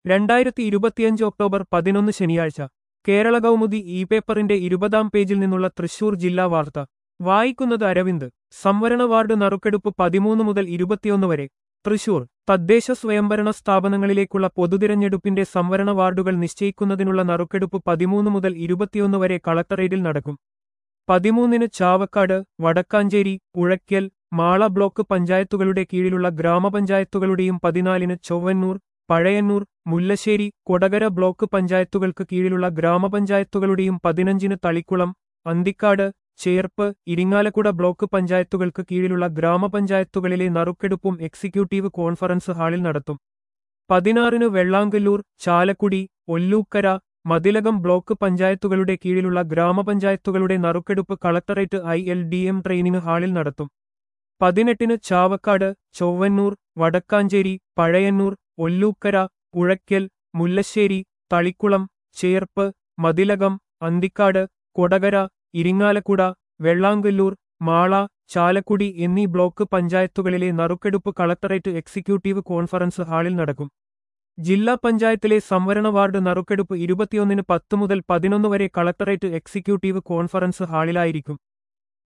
രണ്ടായിരത്തി ഇരുപത്തിയഞ്ച് ഒക്ടോബർ പതിനൊന്ന് ശനിയാഴ്ച കേരള കൗമുദി ഇ പേപ്പറിന്റെ ഇരുപതാം പേജിൽ നിന്നുള്ള തൃശൂർ ജില്ലാ വാർത്ത വായിക്കുന്നത് അരവിന്ദ് സംവരണ വാർഡ് നറുക്കെടുപ്പ് പതിമൂന്ന് മുതൽ ഇരുപത്തിയൊന്ന് വരെ തൃശൂർ തദ്ദേശ സ്വയംഭരണ സ്ഥാപനങ്ങളിലേക്കുള്ള പൊതുതിരഞ്ഞെടുപ്പിന്റെ സംവരണ വാർഡുകൾ നിശ്ചയിക്കുന്നതിനുള്ള നറുക്കെടുപ്പ് പതിമൂന്ന് മുതൽ ഇരുപത്തിയൊന്ന് വരെ കളക്ടറേറ്റിൽ നടക്കും പതിമൂന്നിന് ചാവക്കാട് വടക്കാഞ്ചേരി ഉഴയ്ക്കൽ മാള ബ്ലോക്ക് പഞ്ചായത്തുകളുടെ കീഴിലുള്ള ഗ്രാമപഞ്ചായത്തുകളുടെയും പതിനാലിന് ചൊവ്വന്നൂർ പഴയന്നൂർ മുല്ലശ്ശേരി കൊടകര ബ്ലോക്ക് പഞ്ചായത്തുകൾക്ക് കീഴിലുള്ള ഗ്രാമപഞ്ചായത്തുകളുടെയും പതിനഞ്ചിന് തളിക്കുളം അന്തിക്കാട് ചേർപ്പ് ഇരിങ്ങാലക്കുട ബ്ലോക്ക് പഞ്ചായത്തുകൾക്ക് കീഴിലുള്ള ഗ്രാമപഞ്ചായത്തുകളിലെ നറുക്കെടുപ്പും എക്സിക്യൂട്ടീവ് കോൺഫറൻസ് ഹാളിൽ നടത്തും പതിനാറിന് വെള്ളാങ്കല്ലൂർ ചാലക്കുടി ഒല്ലൂക്കര മതിലകം ബ്ലോക്ക് പഞ്ചായത്തുകളുടെ കീഴിലുള്ള ഗ്രാമപഞ്ചായത്തുകളുടെ നറുക്കെടുപ്പ് collectorate I L D M training ഹാളിൽ നടത്തും പതിനെട്ടിന് ചാവക്കാട് ചൊവ്വന്നൂർ വടക്കാഞ്ചേരി പഴയന്നൂർ ഒല്ലൂക്കര ഉഴയ്ക്കൽ മുല്ലശ്ശേരി തളിക്കുളം ചേർപ്പ് മതിലകം അന്തിക്കാട് കൊടകര ഇരിങ്ങാലക്കുട വെള്ളാങ്കല്ലൂർ മാള ചാലക്കുടി എന്നീ ബ്ലോക്ക് പഞ്ചായത്തുകളിലെ നറുക്കെടുപ്പ് കളക്ടറേറ്റ് എക്സിക്യൂട്ടീവ് കോൺഫറൻസ് ഹാളിൽ നടക്കും ജില്ലാ പഞ്ചായത്തിലെ സംവരണ വാർഡ് നറുക്കെടുപ്പ് ഇരുപത്തിയൊന്നിന് പത്ത് മുതൽ പതിനൊന്ന് വരെ കളക്ടറേറ്റ് എക്സിക്യൂട്ടീവ് കോൺഫറൻസ് ഹാളിലായിരിക്കും